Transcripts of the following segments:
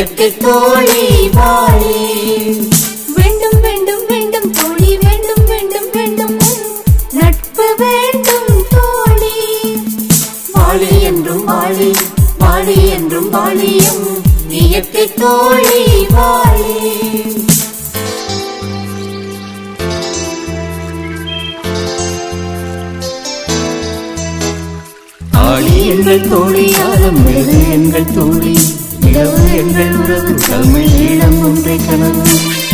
இயற்கை தோழி வாழி வேண்டும் வேண்டும் வேண்டும் தோழி வேண்டும் வேண்டும் வேண்டும் நட்பு வேண்டும் தோழி வாழி என்றும் வாழி வாழி என்றும் வாழியும் இயற்கை தோழி வாழி ஆழி எங்கள் தோழி ஆழம் மெழுகு எங்கள் தோழி இரவு எங்கள் உறவு தமிழ் ஈழம் ஒன்றை கனவு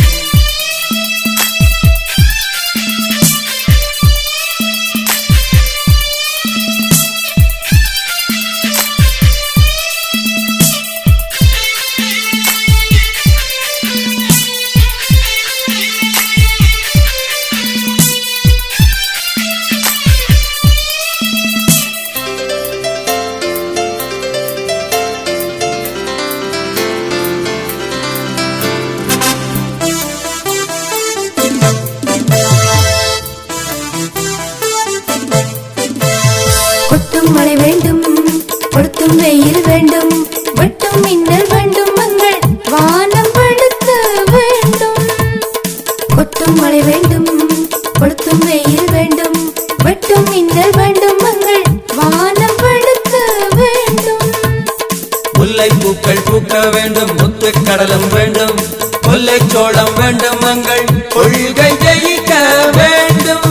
கொட்டும் மழை வேண்டும் கொடுத்தும் வெயில் வேண்டும் வெட்டும் மின்னல் வேண்டும் மங்கள் வானம் படுத்த வேண்டும் கொட்டும் மழை வேண்டும் கொடுத்தும் வெயில் வேண்டும் வெட்டும் மின்னல் வேண்டும் மங்கள் வானம் படுத்த வேண்டும் முல்லை பூக்கள் பூக்க வேண்டும் முத்து கடலும் வேண்டும் முல்லை சோளம் வேண்டும் மங்கள் கொள்கை ஜெயிக்க வேண்டும்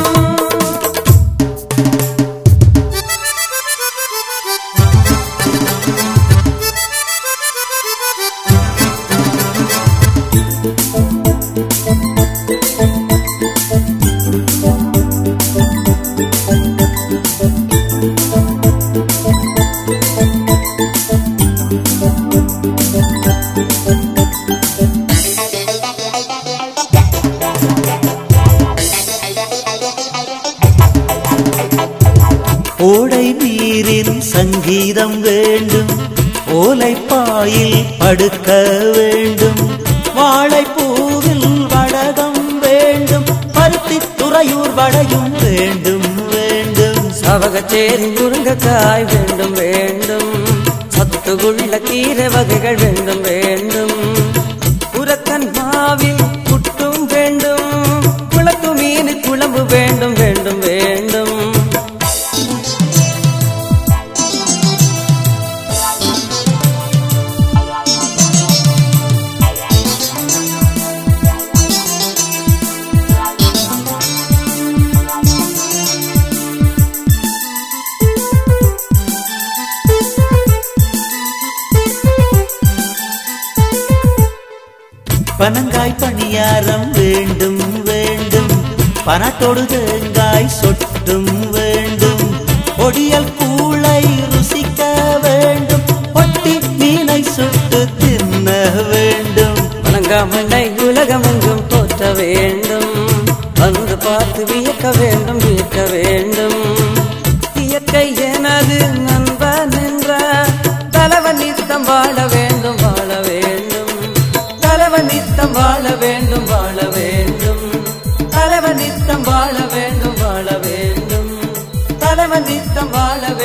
ஓடை நீரில் சங்கீதம் வேண்டும் ஓலைப்பாயில் படுக்க வேண்டும் வாழைப்பூவில் வடகம் வேண்டும் பருத்தி துறையூர் வடையும் வேண்டும் வேண்டும் சவகச்சேரி முருங்கைக்காய் வேண்டும் வேண்டும் சத்துக்குள்ள கீரை வகைகள் வேண்டும் வேண்டும் புறக்கன் மாவில் புட்டும் வேண்டும் குளத்து மீன் குழம்பு வேண்டும் வேண்டும் வேண்டும் பனங்காய் பணியாரம் வேண்டும் வேண்டும் பனத்தோடு தேங்காய் சொட்டும் வேண்டும் ஒடியல் கூளை ருசிக்க வேண்டும் ஒட்டி மீனை சுட்டு தின்ன வேண்டும் வணங்காமண்ணை உலகமெங்கும் போற்ற வேண்டும் வந்து பார்த்து வியக்க வேண்டும் வியக்க வேண்டும் இயற்கை எனது நண்பன் என்ற தலைவன் நித்தம் வாழ வேண்டும் வாழ வேண்டும் தலைவன் நித்தம் வாழ வேண்டும் வாழ வேண்டும் தலைவன் நித்தம் வாழ வேண்டும் வாழ வேண்டும் தலைவன் நித்தம் வாழ வேண்டும்